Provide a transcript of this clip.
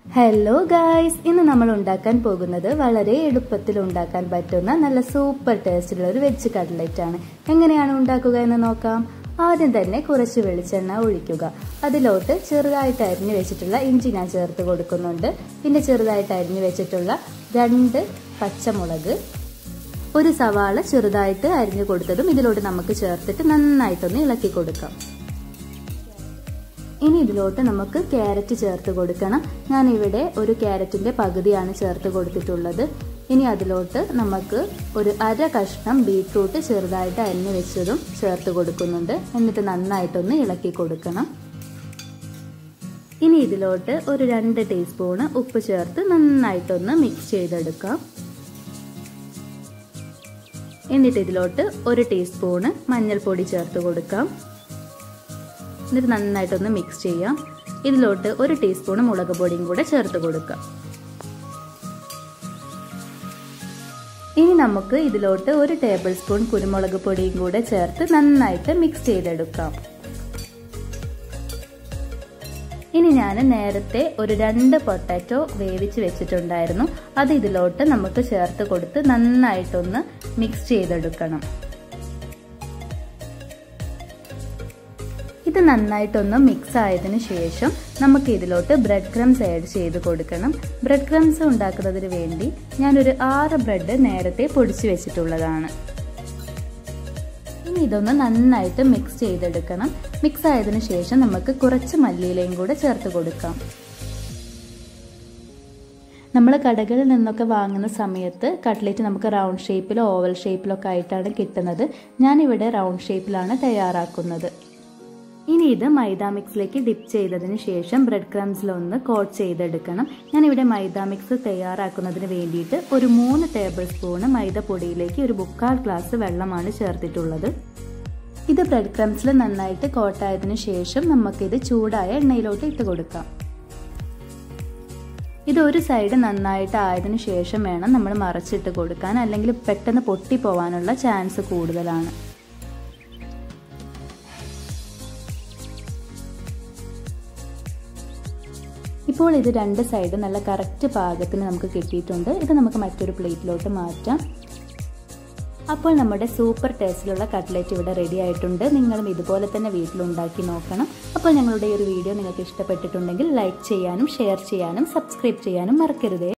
hello guys ഇന്ന് നമ്മൾ ഉണ്ടാക്കാൻ പോകുന്നത് വളരെ എളുപ്പത്തിൽ ഉണ്ടാക്കാൻ പറ്റുന്ന നല്ല സൂപ്പർ ടേസ്റ്റിലുള്ള ഒരു വെജ് കട്ട്ലറ്റ് ആണ് എങ്ങനെയാണ് ഉണ്ടാക്കുക എന്ന് നോക്കാം ആദ്യം തന്നെ കുറച്ച് വെളിച്ചെണ്ണ ഒഴിക്കുക അതിലോട്ട് ചെറുതായിട്ട് അരിഞ്ഞു വെച്ചിട്ടുള്ള ഇഞ്ചി ഞാൻ ചേർത്ത് കൊടുക്കുന്നുണ്ട് പിന്നെ ചെറുതായിട്ട് അരിഞ്ഞു വെച്ചിട്ടുള്ള രണ്ട് പച്ചമുളക് ഒരു സവാള ചെറുതായിട്ട് അരിഞ്ഞു കൊടുത്തതും ഇതിലോട്ട് നമുക്ക് ചേർത്തിട്ട് നന്നായിട്ടൊന്ന് ഇളക്കി കൊടുക്കാം ഇനി ഇതിലോട്ട് നമുക്ക് ക്യാരറ്റ് ചേർത്ത് കൊടുക്കണം ഞാൻ ഇവിടെ ഒരു ക്യാരറ്റിന്റെ പകുതിയാണ് ചേർത്ത് കൊടുത്തിട്ടുള്ളത് ഇനി അതിലോട്ട് നമുക്ക് ഒരു അര കഷ്ണം ബീട്രൂട്ട് ചെറുതായിട്ട് അരിഞ്ഞു വെച്ചതും ചേർത്ത് കൊടുക്കുന്നുണ്ട് എന്നിട്ട് നന്നായിട്ടൊന്ന് ഇളക്കി കൊടുക്കണം ഇനി ഇതിലോട്ട് ഒരു രണ്ട് ടീസ്പൂണ് ഉപ്പ് ചേർത്ത് നന്നായിട്ടൊന്ന് മിക്സ് ചെയ്തെടുക്കാം എന്നിട്ട് ഇതിലോട്ട് ഒരു ടീസ്പൂണ് മഞ്ഞൾപ്പൊടി ചേർത്ത് കൊടുക്കാം എന്നിട്ട് നന്നായിട്ടൊന്ന് മിക്സ് ചെയ്യാം ഇതിലോട്ട് ഒരു ടീസ്പൂൺ മുളക് പൊടിയും കൂടെ ചേർത്ത് കൊടുക്കാം ഇനി നമുക്ക് ഇതിലോട്ട് ഒരു ടേബിൾ സ്പൂൺ കുരുമുളക് പൊടിയും കൂടെ ചേർത്ത് നന്നായിട്ട് മിക്സ് ചെയ്തെടുക്കാം ഇനി ഞാൻ നേരത്തെ ഒരു രണ്ട് പൊട്ടാറ്റോ വേവിച്ച് വെച്ചിട്ടുണ്ടായിരുന്നു അത് ഇതിലോട്ട് നമുക്ക് ചേർത്ത് കൊടുത്ത് നന്നായിട്ടൊന്ന് മിക്സ് ചെയ്തെടുക്കണം ഇത് നന്നായിട്ടൊന്ന് മിക്സ് ആയതിനു ശേഷം നമുക്ക് ഇതിലോട്ട് ബ്രെഡ് ക്രംസ് ആഡ് ചെയ്ത് കൊടുക്കണം ബ്രെഡ് ക്രംസ് ഉണ്ടാക്കുന്നതിന് വേണ്ടി ഞാനൊരു ആറ് ബ്രെഡ് നേരത്തെ പൊടിച്ചു വെച്ചിട്ടുള്ളതാണ് ഇനി ഇതൊന്ന് നന്നായിട്ട് മിക്സ് ചെയ്തെടുക്കണം മിക്സ് ആയതിനു ശേഷം നമുക്ക് കുറച്ച് മല്ലിയിലയും കൂടെ ചേർത്ത് കൊടുക്കാം നമ്മൾ കടകളിൽ നിന്നൊക്കെ വാങ്ങുന്ന സമയത്ത് കട്ട്ലേറ്റ് നമുക്ക് റൗണ്ട് ഷേപ്പിലോ ഓവൽ ഷേപ്പിലോ ഒക്കെ ആയിട്ടാണ് കിട്ടുന്നത് ഞാനിവിടെ റൗണ്ട് ഷേപ്പിലാണ് തയ്യാറാക്കുന്നത് ഇനി ഇത് മൈദ മിക്സിലേക്ക് ഡിപ്പ് ചെയ്തതിന് ശേഷം ബ്രെഡ് ക്രംസിലൊന്ന് കോട്ട് ചെയ്തെടുക്കണം ഞാനിവിടെ മൈദ മിക്സ് തയ്യാറാക്കുന്നതിന് വേണ്ടിയിട്ട് ഒരു മൂന്ന് ടേബിൾ സ്പൂണ് മൈദ പൊടിയിലേക്ക് ഒരു മുക്കാൽ ഗ്ലാസ് വെള്ളമാണ് ചേർത്തിട്ടുള്ളത് ഇത് ബ്രെഡ് ക്രംസിൽ നന്നായിട്ട് കോട്ടായതിനു ശേഷം നമുക്കിത് ചൂടായ എണ്ണയിലോട്ട് ഇട്ട് കൊടുക്കാം ഇത് ഒരു സൈഡ് നന്നായിട്ട് ആയതിനു ശേഷം വേണം നമ്മൾ മറച്ചിട്ട് കൊടുക്കാൻ അല്ലെങ്കിൽ പെട്ടെന്ന് പൊട്ടിപ്പോവാനുള്ള ചാൻസ് കൂടുതലാണ് ഇപ്പോൾ ഇത് രണ്ട് സൈഡ് നല്ല കറക്റ്റ് പാകത്തിന് നമുക്ക് കിട്ടിയിട്ടുണ്ട് ഇത് നമുക്ക് മറ്റൊരു പ്ലേറ്റിലോട്ട് മാറ്റാം അപ്പോൾ നമ്മുടെ സൂപ്പർ ടേസ്റ്റിലുള്ള കട്ട്ലറ്റ് ഇവിടെ റെഡി ആയിട്ടുണ്ട് നിങ്ങളും ഇതുപോലെ തന്നെ വീട്ടിലുണ്ടാക്കി നോക്കണം അപ്പോൾ ഞങ്ങളുടെ ഈ ഒരു വീഡിയോ നിങ്ങൾക്ക് ഇഷ്ടപ്പെട്ടിട്ടുണ്ടെങ്കിൽ ലൈക്ക് ചെയ്യാനും ഷെയർ ചെയ്യാനും സബ്സ്ക്രൈബ് ചെയ്യാനും മറക്കരുതേ